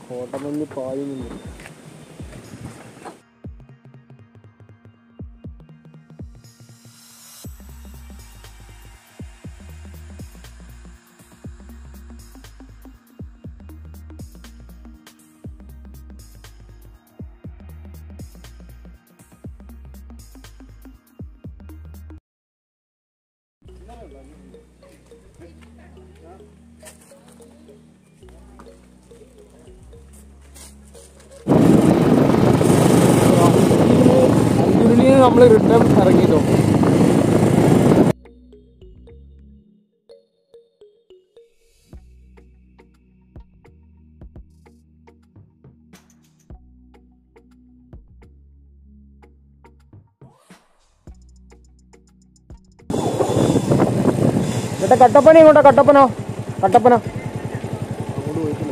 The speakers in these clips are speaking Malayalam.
കോട്ടമഞ്ഞ് പായുന്നുണ്ട് അഞ്ചുരുളിയിൽ നമ്മൾ റിട്ടേൺ ഇറങ്ങിട്ടോ എന്നിട്ട് കട്ടപ്പന ഇങ്ങോട്ടാ കട്ടപ്പന കട്ടപ്പന അങ്ങോട്ട് പോയിട്ടില്ല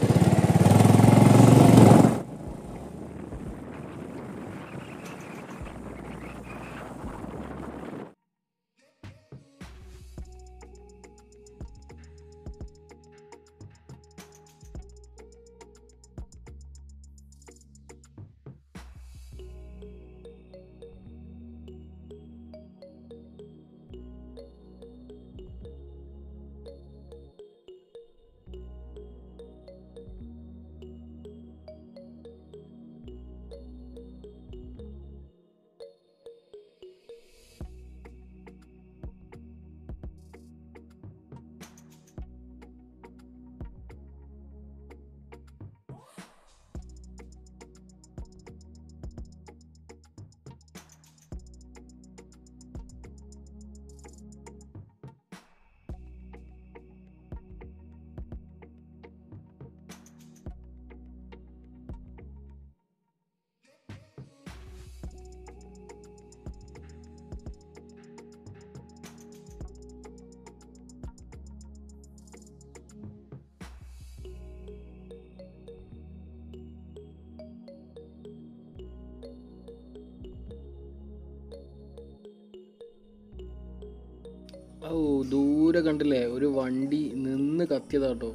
ഓ ദൂരെ കണ്ടില്ലേ ഒരു വണ്ടി നിന്ന് കത്തിയതാട്ടോ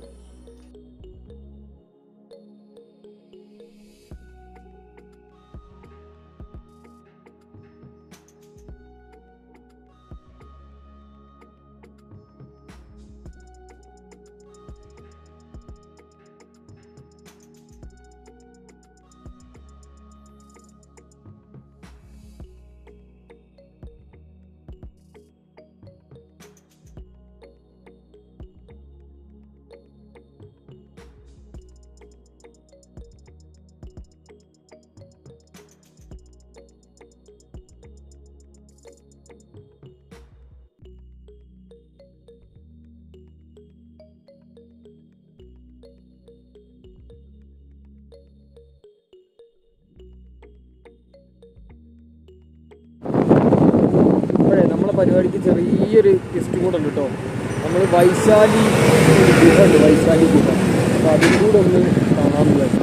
ഇപ്പോഴേ നമ്മളെ പരിപാടിക്ക് ചെറിയൊരു ഗസ്റ്റ് കൂടെ ഉണ്ട് കേട്ടോ നമ്മൾ വൈശാലി ഒരു ഗുഹ ഉണ്ട് വൈശാലി ഗുഹ അപ്പോൾ അതും കൂടെ ഒന്ന് കാണാമെന്ന് വിചാരിച്ചു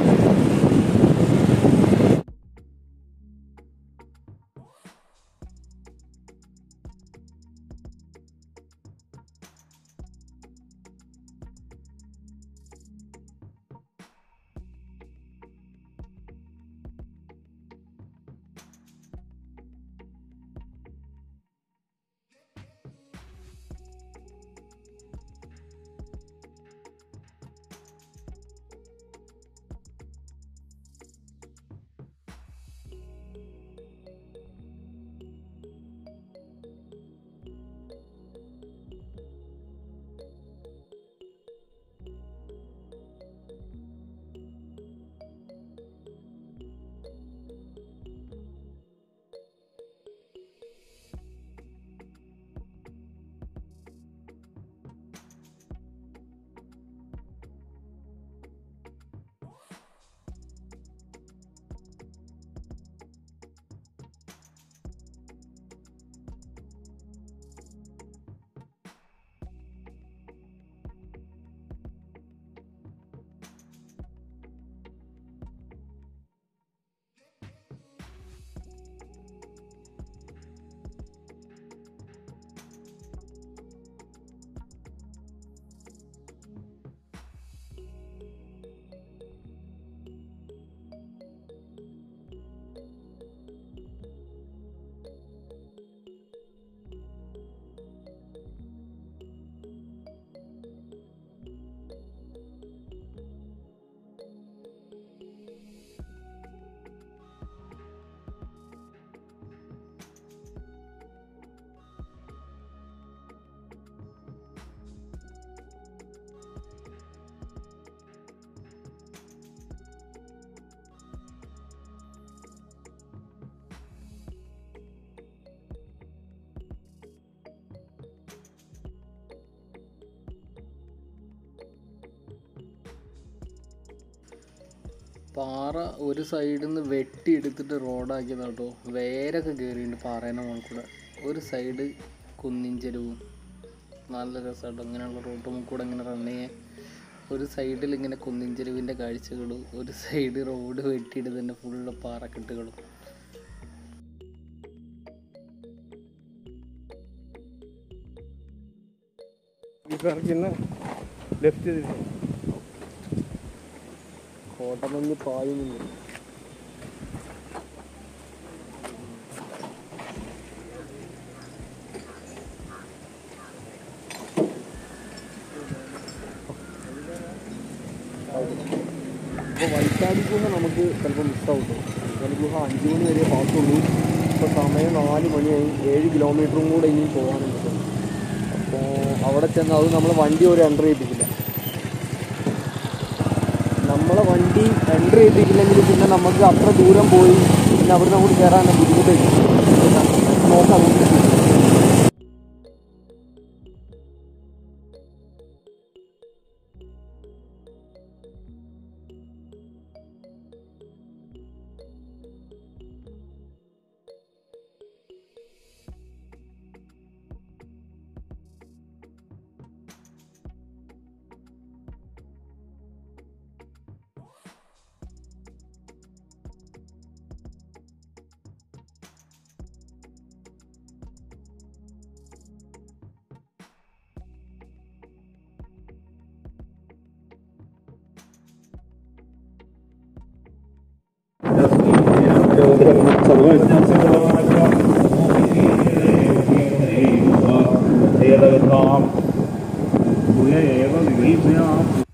പാറ ഒരു സൈഡിൽ നിന്ന് വെട്ടിയെടുത്തിട്ട് റോഡാക്കിയതാണ് കേട്ടോ വേരൊക്കെ കയറിയിട്ടുണ്ട് പാറേൻ്റെ മുകളിൽ കൂടെ ഒരു സൈഡ് കുന്നിൻ ചെരുവും നല്ല രസമാട്ടോ ഇങ്ങനെയുള്ള റോട്ടും കൂടെ ഇങ്ങനെ റൺ ചെയ്യാൻ ഒരു സൈഡിൽ ഇങ്ങനെ കുന്നിൻ ചെരുവിൻ്റെ കാഴ്ചകളും ഒരു സൈഡ് റോഡ് വെട്ടിയെടുത്തതിൻ്റെ ഫുള്ള് പാറക്കെട്ടുകളും ഈ സർക്കിന്ന് ലെഫ്റ്റ് തിരിച്ചു കോട്ടമഞ്ഞ് പായുന്നുണ്ട് അപ്പോൾ വൈശാലി ഗുഹ നമുക്ക് ചിലപ്പോൾ മിസ്സാവും കേട്ടോ വൈശാലി ഗുഹ അഞ്ച് മണി വരെ പാസുള്ളൂ ഇപ്പോൾ സമയം നാല് മണിയായി ഏഴ് കിലോമീറ്ററും കൂടെ ഇനി പോകാനുണ്ട് കേട്ടോ അപ്പോൾ അവിടെ ചെന്ന് അത് നമ്മൾ വണ്ടി ഒരു എൻ്റർ ചെയ്യിപ്പിക്കില്ല നമ്മളെ വണ്ടി എൻ്റർ ചെയ്തിട്ടില്ലെങ്കിൽ പിന്നെ നമുക്ക് അത്ര ദൂരം പോയി പിന്നെ അവിടെ അങ്ങോട്ട് കയറാൻ ബുദ്ധിമുട്ടായിരിക്കും നോക്കാം നമുക്ക് ഏവ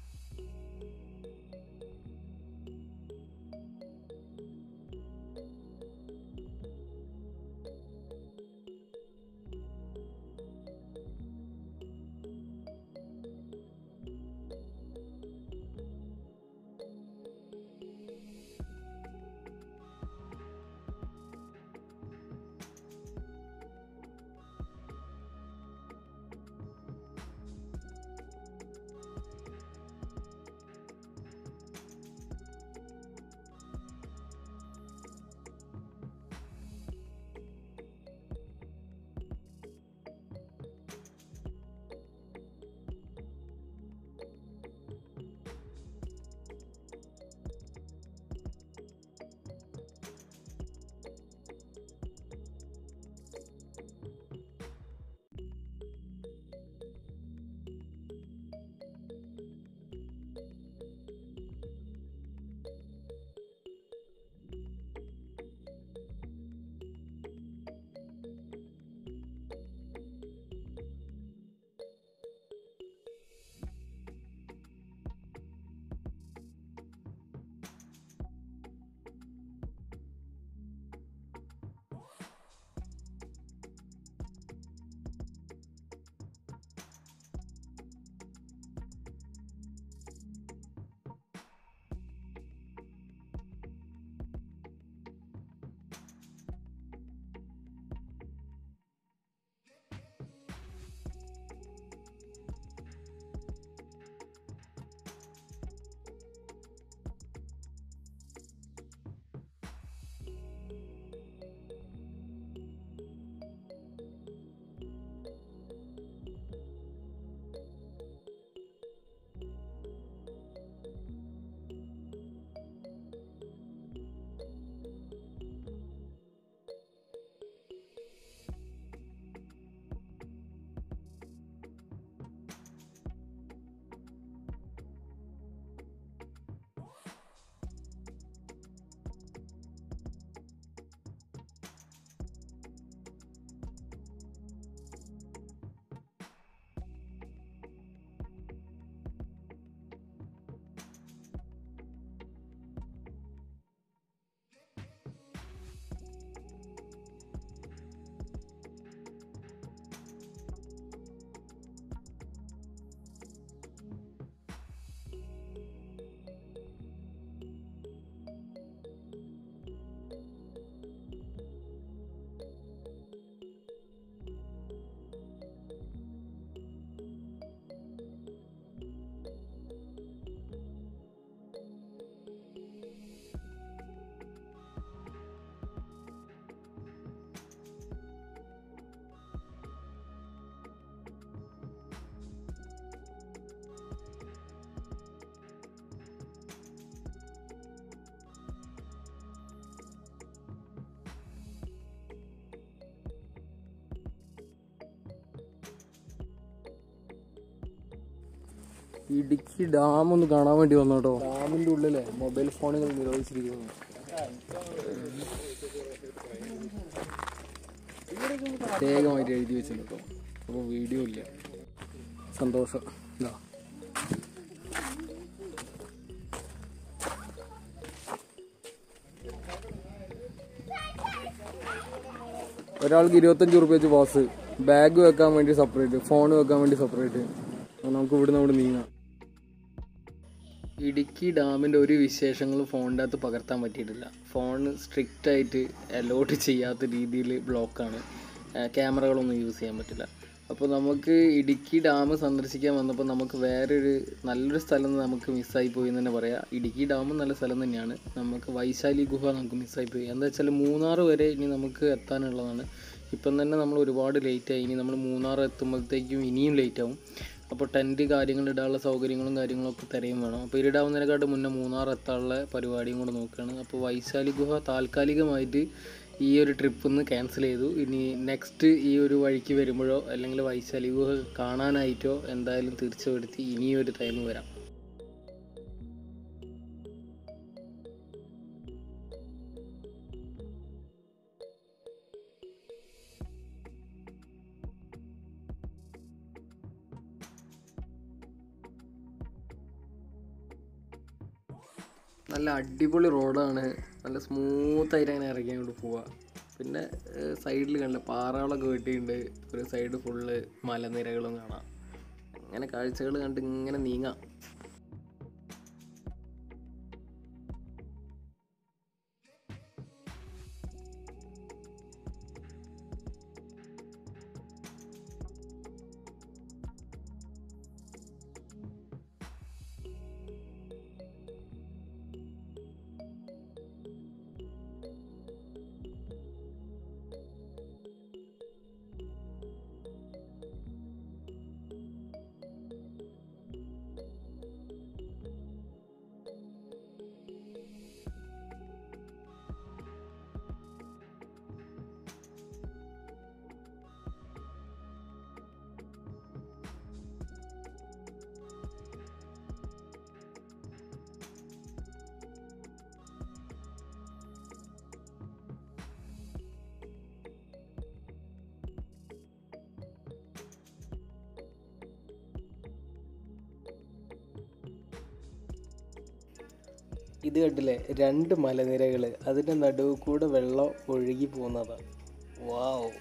ഇടുക്കി ഡാം ഒന്ന് കാണാൻ വേണ്ടി വന്നു കേട്ടോ ഡാമിന്റെ ഉള്ളിലെ മൊബൈൽ ഫോണുകൾ നിരോധിച്ചിരിക്കുന്നു പ്രത്യേകമായിട്ട് എഴുതി വെച്ചിട്ടുണ്ട് കേട്ടോ അപ്പോൾ വീഡിയോ ഇല്ല സന്തോഷം ഇതാ ഒരാൾക്ക് ഇരുപത്തഞ്ച് റുപ്യ വെച്ച് പാസ് ബാഗ് വെക്കാൻ വേണ്ടി സെപ്പറേറ്റ് ഫോൺ വെക്കാൻ വേണ്ടി സെപ്പറേറ്റ് നമുക്ക് ഇവിടുന്ന് അവിടെ നീങ്ങാം ഇടുക്കി ഡാമിൻ്റെ ഒരു വിശേഷങ്ങളും ഫോണിൻ്റെ അകത്ത് പകർത്താൻ പറ്റിയിട്ടില്ല ഫോൺ സ്ട്രിക്റ്റ് ആയിട്ട് അലോട്ട് ചെയ്യാത്ത രീതിയിൽ ബ്ലോക്കാണ് ക്യാമറകളൊന്നും യൂസ് ചെയ്യാൻ പറ്റില്ല അപ്പോൾ നമുക്ക് ഇടുക്കി ഡാം സന്ദർശിക്കാൻ വന്നപ്പോൾ നമുക്ക് വേറൊരു നല്ലൊരു സ്ഥലം നമുക്ക് മിസ്സായി പോയി എന്ന് തന്നെ പറയാം ഇടുക്കി ഡാം നല്ല സ്ഥലം തന്നെയാണ് നമുക്ക് വൈശാലി ഗുഹ നമുക്ക് മിസ്സായി പോയി എന്താ വെച്ചാൽ മൂന്നാർ വരെ ഇനി നമുക്ക് എത്താനുള്ളതാണ് ഇപ്പം തന്നെ നമ്മൾ ഒരുപാട് ലേറ്റായി ഇനി നമ്മൾ മൂന്നാർ എത്തുമ്പോഴത്തേക്കും ഇനിയും ലേറ്റ് ആവും അപ്പോൾ ടെൻറ്റ് കാര്യങ്ങൾ ഇടാനുള്ള സൗകര്യങ്ങളും കാര്യങ്ങളൊക്കെ തിരയും വേണം അപ്പോൾ ഇരിടാവുന്നതിനെക്കാട്ട് മുന്നേ മൂന്നാർ എത്താനുള്ള പരിപാടിയും കൂടെ നോക്കുകയാണ് അപ്പോൾ വൈശാലി ഗുഹ താൽക്കാലികമായിട്ട് ഈ ഒരു ട്രിപ്പ് ഒന്ന് ക്യാൻസൽ ചെയ്തു ഇനി നെക്സ്റ്റ് ഈ ഒരു വഴിക്ക് വരുമ്പോഴോ അല്ലെങ്കിൽ വൈശാലി ഗുഹ കാണാനായിട്ടോ എന്തായാലും തീർച്ചപ്പെടുത്തി ഇനിയൊരു ടൈം വരാം നല്ല അടിപൊളി റോഡാണ് നല്ല സ്മൂത്ത് ആയിട്ട് അങ്ങനെ ഇറങ്ങി അങ്ങോട്ട് പോവാ പിന്നെ സൈഡിൽ കണ്ട പാറകളൊക്കെ വെട്ടിയിട്ടുണ്ട് ഒരു സൈഡ് ഫുള്ള് മലനിരകളും കാണാം അങ്ങനെ കാഴ്ചകൾ കണ്ട് ഇങ്ങനെ നീങ്ങാം ഇത് കണ്ടില്ലേ രണ്ട് മലനിരകൾ അതിൻ്റെ നടുവ് കൂടെ വെള്ളം ഒഴുകി പോകുന്നതാണ് വാവ്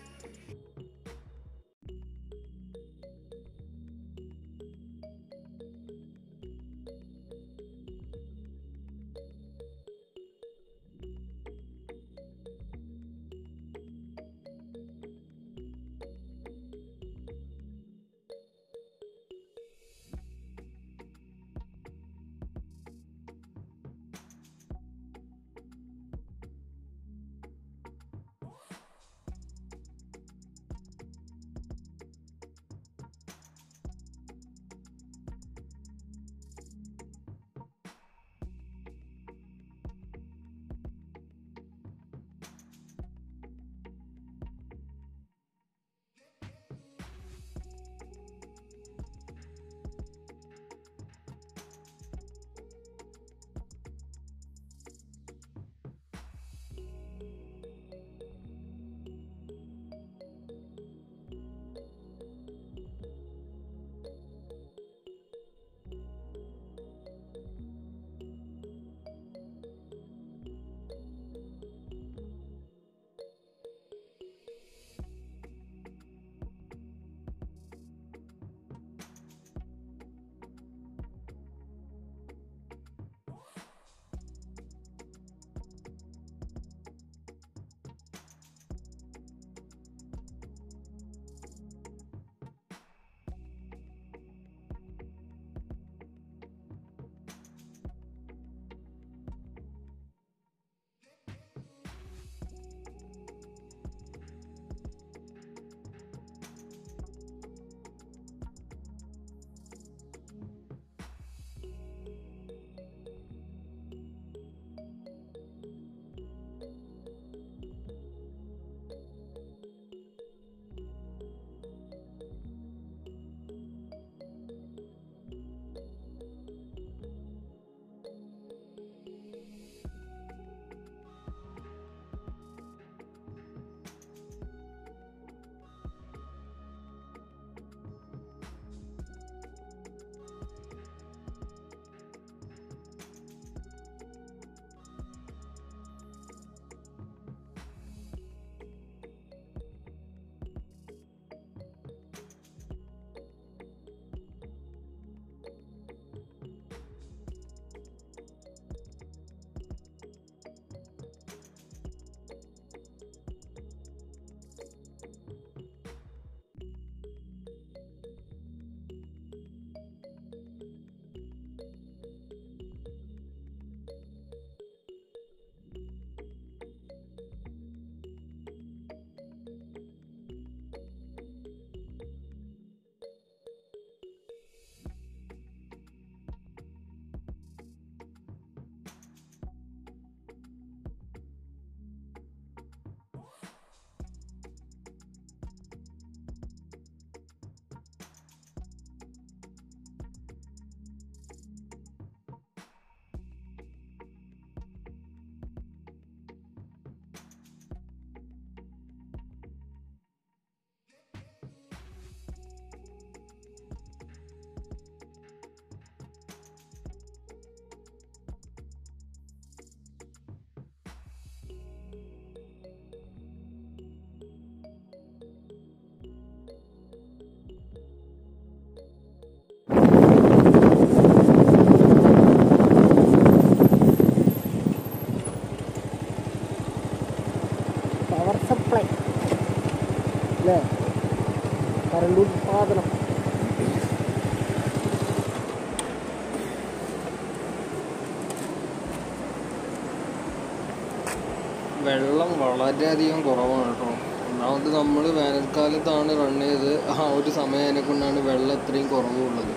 വെള്ളം വളരെയധികം കുറവാണ് കേട്ടോ ഒന്നാമത് നമ്മൾ വേനൽക്കാലത്താണ് റൺ ചെയ്ത് ആ ഒരു സമയം കൊണ്ടാണ് വെള്ളം ഇത്രയും കുറവുള്ളത്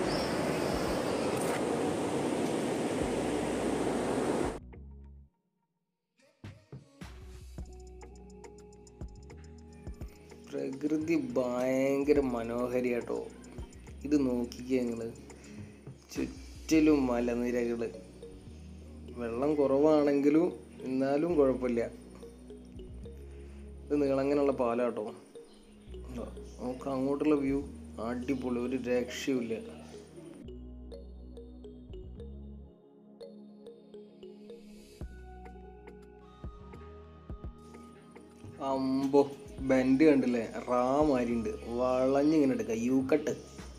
പ്രകൃതി ഭയങ്കര മനോഹരിയാട്ടോ ഇത് നോക്കിക്കേ നിങ്ങൾ ചുറ്റിലും മലനിരകൾ വെള്ളം കുറവാണെങ്കിലും എന്നാലും കുഴപ്പമില്ല ഇത് നീളങ്ങനെയുള്ള പാലാട്ടോ ഉണ്ടോ? നമുക്ക് അങ്ങോട്ടുള്ള വ്യൂ അടിപൊളി ഒരു രക്ഷയുമില്ല അമ്പോ ബെൻഡ് കണ്ടില്ലേ റാ മാതിരി ഉണ്ട് വളഞ്ഞിങ്ങനെ എടുക്കുക യൂ കട്ട്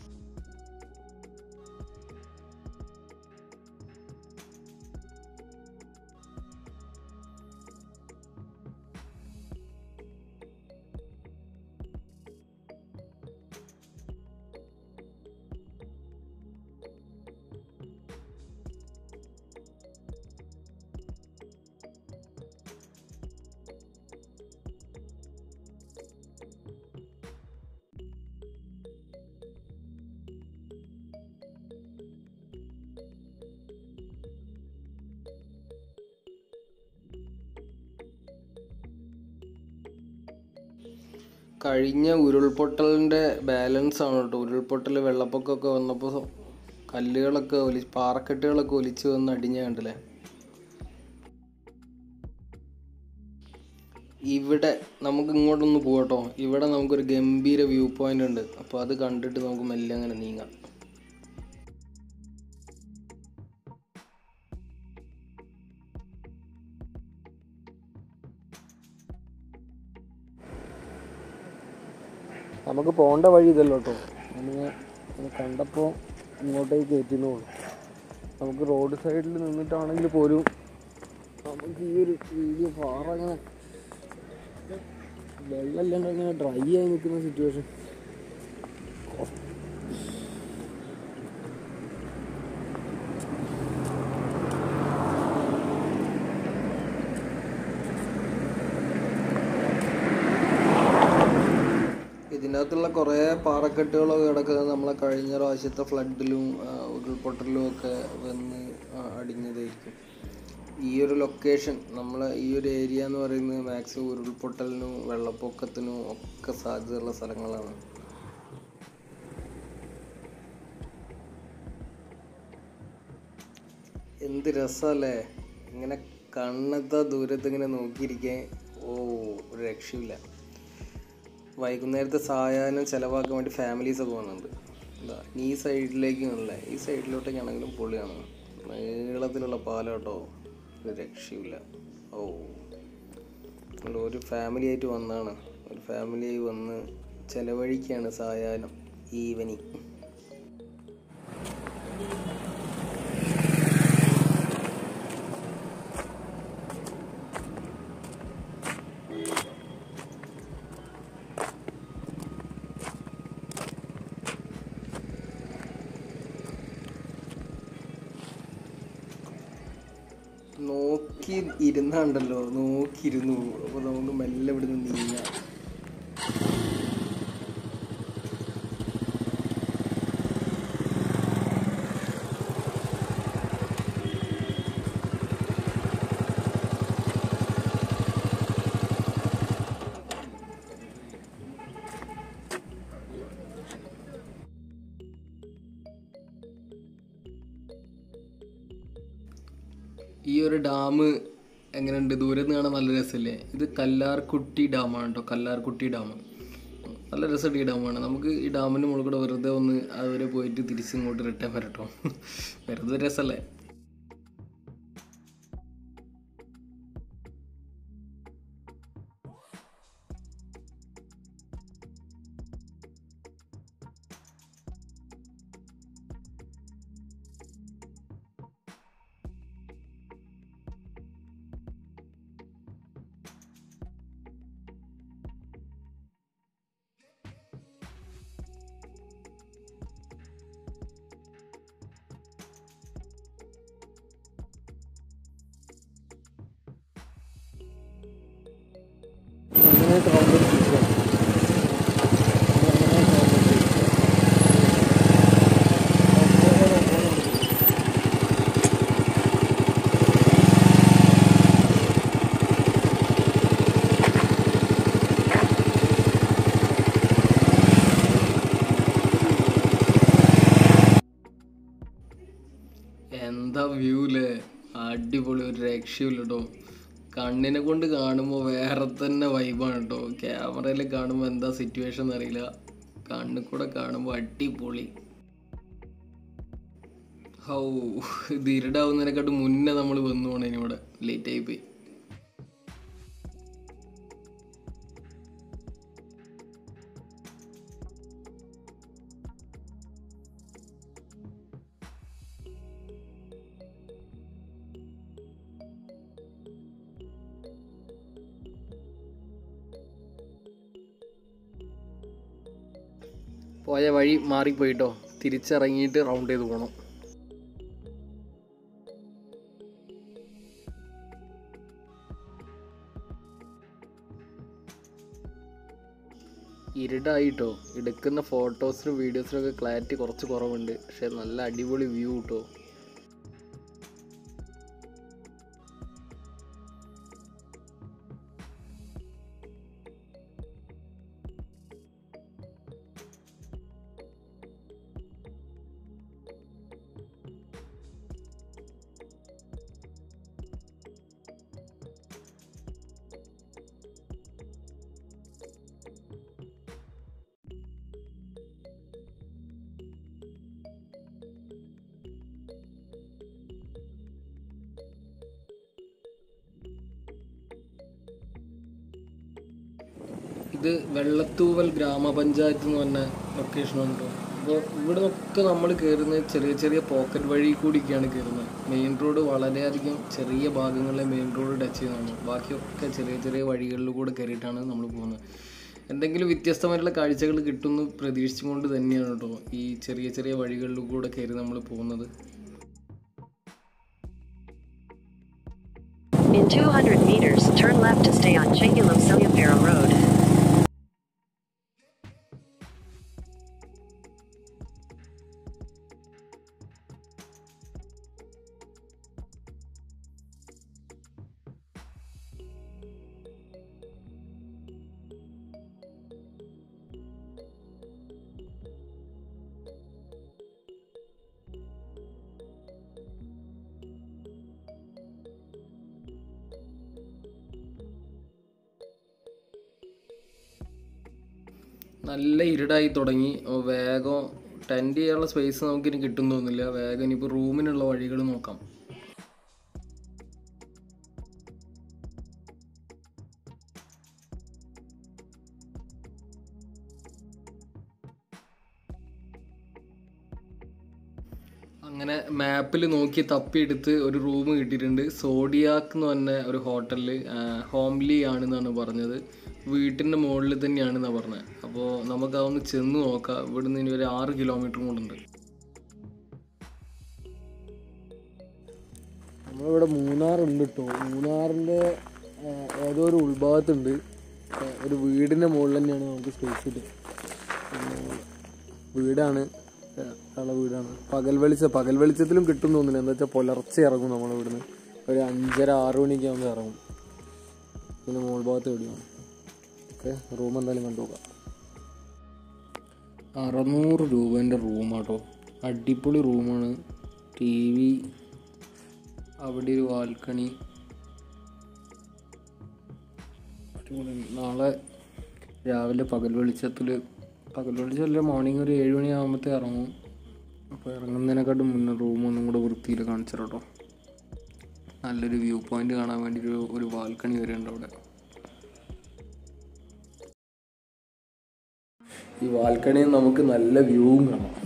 കഴിഞ്ഞ ഉരുൾപൊട്ടലിൻ്റെ ബാലൻസ് ആണ് കേട്ടോ ഉരുൾപൊട്ടൽ വെള്ളപ്പൊക്കമൊക്കെ വന്നപ്പോൾ കല്ലുകളൊക്കെ ഒലി പാറക്കെട്ടുകളൊക്കെ ഒലിച്ച് വന്ന് അടിഞ്ഞ കണ്ടില്ലേ ഇവിടെ നമുക്ക് ഇങ്ങോട്ടൊന്ന് പോകട്ടോ ഇവിടെ നമുക്കൊരു ഗംഭീര വ്യൂ പോയിന്റ് ഉണ്ട് അപ്പോൾ അത് കണ്ടിട്ട് നമുക്ക് മെല്ലെ അങ്ങനെ നീങ്ങാം നമുക്ക് പോകേണ്ട വഴി ഇതല്ലോ കേട്ടോ നമ്മൾ കണ്ടപ്പോൾ ഇങ്ങോട്ടേക്ക് കയറ്റുന്നു നമുക്ക് റോഡ് സൈഡിൽ നിന്നിട്ടാണെങ്കിൽ പോലും നമുക്ക് ഈ ഒരു വീഡിയോ പാറ അങ്ങനെ വെള്ളമില്ലാണ്ട് അങ്ങനെ ഡ്രൈ ആയി നിൽക്കുന്ന സിറ്റുവേഷൻ ഇതിനകത്തുള്ള കുറേ പാറക്കെട്ടുകളൊക്കെ കിടക്കുന്നത് നമ്മളെ കഴിഞ്ഞ പ്രാവശ്യത്തെ ഫ്ലഡിലും ഉരുൾപൊട്ടലിലും ഒക്കെ വന്ന് ആ, അടിഞ്ഞതായിരിക്കും ഈ ഒരു ലൊക്കേഷൻ നമ്മളെ ഈ ഒരു ഏരിയ എന്ന് പറയുന്നത് മാക്സിമം ഉരുൾപൊട്ടലിനും വെള്ളപ്പൊക്കത്തിനും ഒക്കെ സാധ്യതയുള്ള സ്ഥലങ്ങളാണ് എന്ത് രസമല്ലേ ഇങ്ങനെ കണ്ണെത്താ ദൂരത്ത് ഇങ്ങനെ നോക്കിയിരിക്കാൻ ഓ ഒരു രക്ഷയില്ല വൈകുന്നേരത്തെ സായാഹ്നം ചിലവാക്കാൻ വേണ്ടി ഫാമിലീസ് ഒക്കെ പോകുന്നുണ്ട് എന്താ ഈ സൈഡിലേക്ക് അല്ലേ ഈ സൈഡിലോട്ടേക്കാണെങ്കിലും പൊളിയാണ് നീളത്തിലുള്ള പാലാട്ടോ ഒരു രക്ഷയില്ല ഓ നമ്മൾ ഒരു ഫാമിലി ആയിട്ട് വന്നതാണ് ഒരു ഫാമിലി ആയി വന്ന് ചിലവഴിക്കാണ് സായാഹ്നം ഈവനിങ് നോക്കി ഇരുന്നുണ്ടല്ലോ നോക്കിയിരുന്നു അപ്പോൾ നമുക്ക് മെല്ലെ ഇവിടുന്ന് നീങ്ങാം ഈ ഒരു ഡാം എങ്ങനെയുണ്ട് ദൂരത്ത് നിന്ന് കാണാൻ നല്ല രസമല്ലേ ഇത് കല്ലാർകുട്ടി ഡാമാണ് കേട്ടോ കല്ലാർകുട്ടി ഡാം നല്ല രസമുണ്ട് ഈ ഡാമാണ് നമുക്ക് ഈ ഡാമിൻ്റെ മുകളിൽ കൂടെ വെറുതെ ഒന്ന് അതുവരെ പോയിട്ട് തിരിച്ച് ഇങ്ങോട്ട് റിട്ടേൺ വരട്ടോ വെറുതെ രസമല്ലേ നന്നായിട്ട് റൗണ്ട് അടിച്ചിരിക്കുക എന്താ വ്യൂ അല്ലേ അടിപൊളി ഒരു രക്ഷയില്ല കേട്ടോ കണ്ണിനെ കൊണ്ട് കാണുമ്പോൾ വേറെ തന്നെ വൈബാണ് കേട്ടോ ക്യാമറയിൽ കാണുമ്പോൾ എന്താ സിറ്റുവേഷൻ എന്നറിയില്ല കണ്ണിൽ കൂടെ കാണുമ്പോൾ അടിപൊളി ഹൗ ഇത് ഇരുടാവുന്നതിനെക്കാട്ട് മുന്നേ നമ്മൾ വന്നു പോണേ ഇവിടെ ലേറ്റ് ആയി പോയി പോയ വഴി മാറിപ്പോയിട്ടോ തിരിച്ചിറങ്ങിയിട്ട് റൗണ്ട് ചെയ്ത് പോകണം ഇരുടായിട്ടോ എടുക്കുന്ന ഫോട്ടോസിനും വീഡിയോസിനും ഒക്കെ ക്ലാരിറ്റി കുറച്ച് കുറവുണ്ട് പക്ഷെ നല്ല അടിപൊളി വ്യൂ കിട്ടോ ഇത് വെള്ളത്തൂവൽ ഗ്രാമപഞ്ചായത്ത് എന്ന് പറഞ്ഞ ലൊക്കേഷനാണ് കേട്ടോ അപ്പോൾ ഇവിടെ ഒക്കെ നമ്മൾ കയറുന്നത് ചെറിയ ചെറിയ പോക്കറ്റ് വഴി കൂടിയൊക്കെയാണ് കയറുന്നത് മെയിൻ റോഡ് വളരെയധികം ചെറിയ ഭാഗങ്ങളിലെ മെയിൻ റോഡ് ടച്ച് ചെയ്യുന്നതാണ് ബാക്കിയൊക്കെ ചെറിയ ചെറിയ വഴികളിൽ കൂടെ കയറിയിട്ടാണ് നമ്മൾ പോകുന്നത് എന്തെങ്കിലും വ്യത്യസ്തമായിട്ടുള്ള കാഴ്ചകൾ കിട്ടുമെന്ന് പ്രതീക്ഷിച്ചുകൊണ്ട് തന്നെയാണ് കേട്ടോ ഈ ചെറിയ ചെറിയ വഴികളിൽ കൂടെ കയറി നമ്മൾ പോകുന്നത് In 200 meters, turn left to stay on Chengulum Selyapara Road. നല്ല ഇരുടായി തുടങ്ങി അപ്പോൾ വേഗം ടെൻറ്റ് ചെയ്യാനുള്ള സ്പേസ് നമുക്കിനി കിട്ടും തോന്നുന്നില്ല വേഗം ഇനിയിപ്പോൾ റൂമിനുള്ള വഴികൾ നോക്കാം അങ്ങനെ മാപ്പിൽ നോക്കി തപ്പിയെടുത്ത് ഒരു റൂം കിട്ടിയിട്ടുണ്ട് സോഡിയാക്ക് എന്ന് പറഞ്ഞ ഒരു ഹോട്ടലിൽ ഹോംലി ആണെന്നാണ് പറഞ്ഞത് വീട്ടിൻ്റെ മുകളിൽ തന്നെയാണെന്നാണ് പറഞ്ഞത് അപ്പോൾ നമുക്ക് അതൊന്ന് ചെന്ന് നോക്കാം ഇവിടുന്ന് ഇനി ഒരു ആറ് കിലോമീറ്ററും കൊണ്ടുണ്ട് നമ്മളിവിടെ മൂന്നാറുണ്ട് കേട്ടോ മൂന്നാറിൻ്റെ ഏതോ ഒരു ഉൾഭാഗത്തുണ്ട് ആ, ഒരു വീടിൻ്റെ മുകളിൽ തന്നെയാണ് നമുക്ക് സ്പേസ് കിട്ടുക വീടാണ് ഉള്ള വീടാണ് പകൽ വെളിച്ചം പകൽ വെളിച്ചത്തിലും കിട്ടും തോന്നുന്നില്ല എന്താ വെച്ചാൽ പുലർച്ചെ ഇറങ്ങും നമ്മൾ ഇവിടുന്ന് ഒരു അഞ്ചര ആറ് മണിക്ക് ആകുമ്പോൾ ഇറങ്ങും പിന്നെ മോൾ ഭാഗത്ത് എവിടെയാണ് ഓക്കെ റൂം എന്തായാലും കണ്ടുപോകാം അറുന്നൂറ് രൂപേൻ്റെ റൂമാട്ടോ അടിപൊളി റൂമാണ് ടി വി അവിടെ ഒരു ബാൽക്കണി അടിപൊളി നാളെ രാവിലെ പകൽ വെളിച്ചത്തിൽ പകൽ വെളിച്ചമല്ല മോർണിംഗ് ഒരു ഏഴ് മണി ആകുമ്പോഴത്തേ ഇറങ്ങും അപ്പോൾ ഇറങ്ങുന്നതിനെക്കാട്ടും മുന്നേ റൂം ഒന്നും കൂടെ വൃത്തിയിൽ കാണിച്ചു കേട്ടോ നല്ലൊരു വ്യൂ പോയിന്റ് കാണാൻ വേണ്ടി ഒരു ഒരു ബാൽക്കണി വരെ ഉണ്ട് അവിടെ ഈ ബാൽക്കണിയിൽ നമുക്ക് നല്ല വ്യൂവും കാണാം